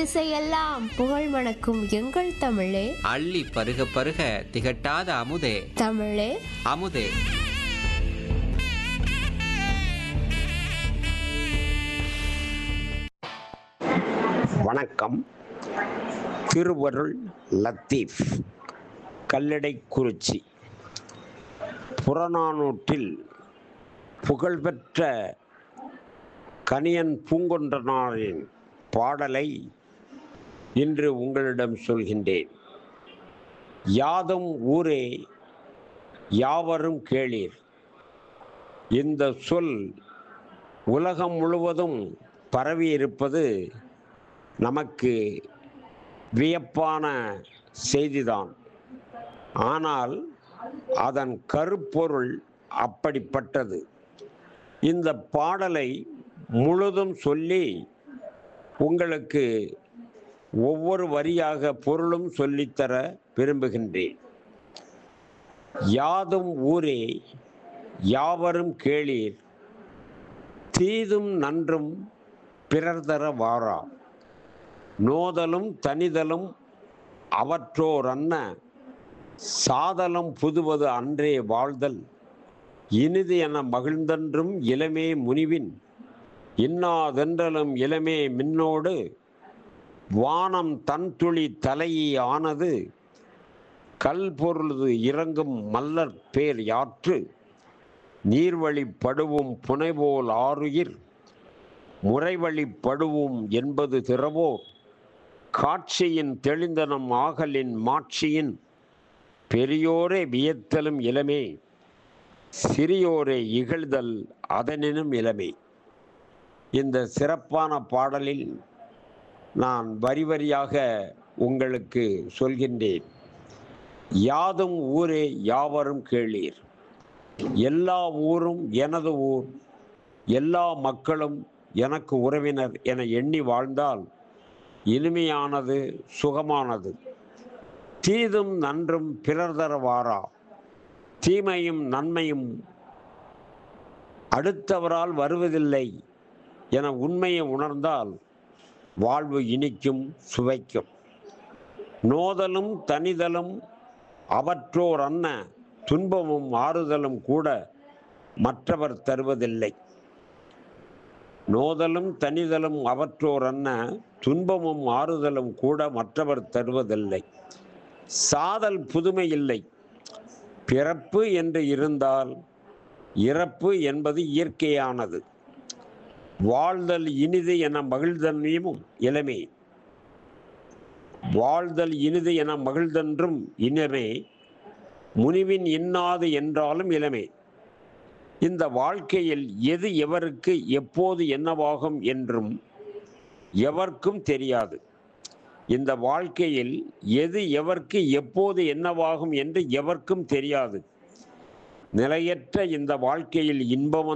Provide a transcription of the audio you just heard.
திசையெல்லாம் புகழ் மணக்கும் எங்கள் தமிழே அள்ளி பருக பருக திகட்டாத அமுதே தமிழே அமுதே வணக்கம் திருவருள் லத்தீஃப் கல்லடைக்குறிச்சி புறநானூற்றில் புகழ்பெற்ற கணியன் பூங்கொன்றனாரின் பாடலை இன்று உங்களிடம் சொல்கின்றேன் யாதும் ஊரே யாவரும் கேளீர் இந்த சொல் உலகம் முழுவதும் பரவி இருப்பது நமக்கு வியப்பான செய்திதான் ஆனால் அதன் கருப்பொருள் அப்படிப்பட்டது இந்த பாடலை முழுதும் சொல்லி உங்களுக்கு ஒவ்வொரு வரியாக பொருளும் சொல்லித்தர விரும்புகின்றேன் யாதும் ஊரே யாவரும் கேளீர் தீதும் நன்றும் பிறர் தர வாரா நோதலும் தனிதலும் அவற்றோர் அன்ன சாதலம் புதுவது அன்றே வாழ்தல் இனிது என மகிழ்ந்தன்றும் இளமே முனிவின் இன்னாதென்றலும் இளமே மின்னோடு வானம் தன் துளி தலையை ஆனது கல் பொருளது இறங்கும் மல்லற் பேர் யாற்று நீர்வழி படுவும் புனைவோல் ஆறுயிர் முறைவழி படுவும் என்பது திறவோர் காட்சியின் தெளிந்தனம் ஆகலின் மாட்சியின் பெரியோரே வியத்தலும் இளமே சிறியோரே இகழ்தல் அதனினும் இளமே இந்த சிறப்பான பாடலில் நான் வரி வரியாக உங்களுக்கு சொல்கின்றேன் யாதும் ஊரே யாவரும் கேளீர் எல்லா ஊரும் எனது ஊர் எல்லா மக்களும் எனக்கு உறவினர் என எண்ணி வாழ்ந்தால் இனிமையானது சுகமானது தீதும் நன்றும் பிறர் தர வாரா தீமையும் நன்மையும் அடுத்தவரால் வருவதில்லை என உண்மையை உணர்ந்தால் வாழ்வு இனிக்கும் சுவைக்கும் நோதலும் தனிதலும் அவற்றோர் அன்ன துன்பமும் ஆறுதலும் கூட மற்றவர் தருவதில்லை நோதலும் தனிதலும் அவற்றோர் அன்ன துன்பமும் ஆறுதலும் கூட மற்றவர் தருவதில்லை சாதல் புதுமை இல்லை பிறப்பு என்று இருந்தால் இறப்பு என்பது இயற்கையானது வாழ்தல் இனிது என மகிழ்தன்மையும் இளமே வாழ்தல் இனிது என மகிழ்தன்றும் இனமே முனிவின் இன்னாது என்றாலும் இளமே இந்த வாழ்க்கையில் எது எவருக்கு எப்போது என்னவாகும் என்றும் எவர்க்கும் தெரியாது இந்த வாழ்க்கையில் எது எவருக்கு எப்போது என்னவாகும் என்று எவர்க்கும் தெரியாது நிலையற்ற இந்த வாழ்க்கையில் இன்பம்